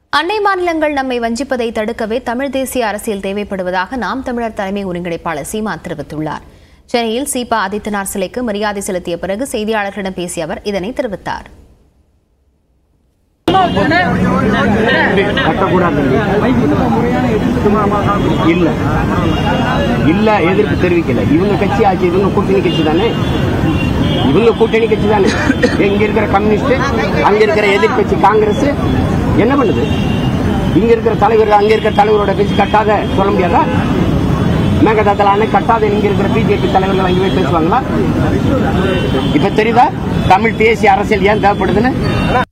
அண்டை மாநிலங்கள் நம்மை வஞ்சிப்பதை தடுக்கவே தமிழ் தேசிய அரசியல் தேவைப்படுவதாக நாம் தமிழர் தலைமை ஒருங்கிணைப்பாளர் சீமான் தெரிவித்துள்ளார் சென்னையில் சீபா ஆதித்தனார் சிலைக்கு மரியாதை செலுத்திய பிறகு செய்தியாளர்களிடம் பேசிய அவர் இதனை தெரிவித்தார் கட்டக்கூடாது இல்ல இல்ல எதிர்ப்பு தெரிவிக்கல இவங்க கட்சி ஆச்சு இவங்க கூட்டணி கட்சி தானே இவங்க கூட்டணி கட்சி தானே இங்க இருக்கிற கம்யூனிஸ்ட் அங்க இருக்கிற எதிர்க்கட்சி காங்கிரஸ் என்ன பண்ணுது இங்க இருக்கிற தலைவர் அங்க இருக்கிற தலைவரோட பேச்சு கட்டாத சொல்ல முடியாதா மேகதாத்தல அன்னை கட்டாத இங்க இருக்கிற பிஜேபி தலைவர்கள் அங்கே போய் பேசுவாங்களா இப்ப தெரியுதா தமிழ் தேசிய அரசியல் ஏன் தேவைப்படுதுன்னு